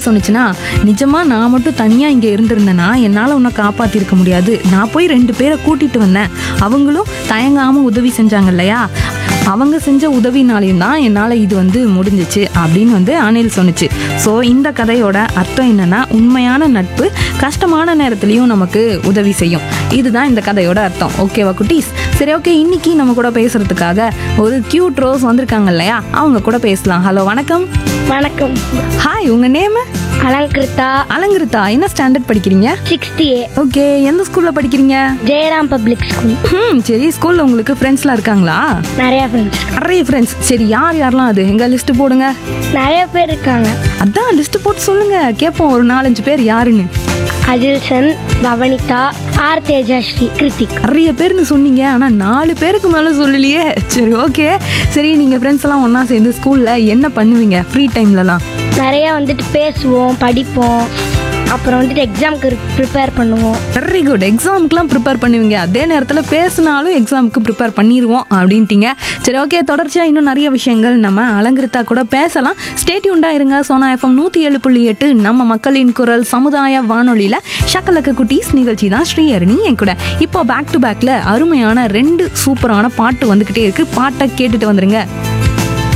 சொன்னுச்சுன்னா நிஜமா நான் மட்டும் தனியாக இங்கே இருந்திருந்தேன்னா என்னால் உன்னை காப்பாற்றிருக்க முடியாது நான் போய் ரெண்டு பேரை கூட்டிட்டு வந்தேன் அவங்களும் தயங்காமல் உதவி செஞ்சாங்க இல்லையா அவங்க செஞ்ச உதவினாலையும் தான் என்னால் இது வந்து முடிஞ்சிச்சு அப்படின்னு வந்து அனில் சொன்னுச்சு ஸோ இந்த கதையோட அர்த்தம் என்னன்னா உண்மையான நட்பு கஷ்டமான நேரத்துலையும் நமக்கு உதவி செய்யும் இதுதான் இந்த கதையோட அர்த்தம் ஓகேவா குட்டீஸ் சரி ஓகே இன்னைக்கு நம்ம கூட பேசுறதுக்காக ஒரு கியூட் ரோஸ் வந்திருக்காங்க இல்லையா அவங்க கூட பேசலாம் ஹலோ வணக்கம் வணக்கம் ஹாய் உங்க நேம் அலங்கிருத்தா அலங்கிருத்தா என்ன ஸ்டாண்டர்ட் படிக்கிறீங்க சிக்ஸ்த் ஏ ஓகே எந்த ஸ்கூல்ல படிக்கிறீங்க ஜெயராம் பப்ளிக் ஸ்கூல் ம் சரி ஸ்கூல்ல உங்களுக்கு ஃப்ரெண்ட்ஸ்லாம் இருக்காங்களா நிறைய ஃப்ரெண்ட்ஸ் நிறைய ஃப்ரெண்ட்ஸ் சரி யார் யாரெல்லாம் அது எங்க லிஸ்ட் போடுங்க நிறைய பேர் இருக்காங்க அதான் லிஸ்ட் போட்டு சொல்லுங்க கேட்போம் ஒரு நாலஞ்சு பேர் யாருன்னு அஜில்சன் பவனிதா ஆர் தேஜாஸ்ரீ கிருத்திக் நிறைய பேர்னு சொன்னீங்க ஆனா நாலு பேருக்கு மேல சொல்லலையே சரி ஓகே சரி நீங்க ஃப்ரெண்ட்ஸ் எல்லாம் ஒண்ணா சேர்ந்து ஸ்கூல்ல என்ன பண்ணுவீங்க ஃப்ரீ டைம்லலாம் நிறைய வந்துட்டு பேசுவோம் படிப்போம் அப்புறம் வந்துட்டு எக்ஸாம்க்கு ப்ரிப்பேர் பண்ணுவோம் வெரி குட் எக்ஸாமுக்குலாம் ப்ரிப்பேர் பண்ணுவீங்க அதே நேரத்தில் பேசினாலும் எக்ஸாமுக்கு ப்ரிப்பேர் பண்ணிடுவோம் அப்படின்ட்டீங்க சரி ஓகே தொடர்ச்சியாக இன்னும் நிறைய விஷயங்கள் நம்ம அலங்கிருத்தா கூட பேசலாம் ஸ்டேட்யூண்டா இருங்க சோனா எஃப்எம் நூற்றி ஏழு புள்ளி எட்டு நம்ம மக்களின் குரல் சமுதாய வானொலியில் ஷக்கலக்க குட்டீஸ் நிகழ்ச்சி தான் ஸ்ரீஹரணி என் கூட இப்போ பேக் டு பேக்கில் அருமையான ரெண்டு சூப்பரான பாட்டு வந்துக்கிட்டே இருக்கு பாட்டை கேட்டுட்டு வந்துருங்க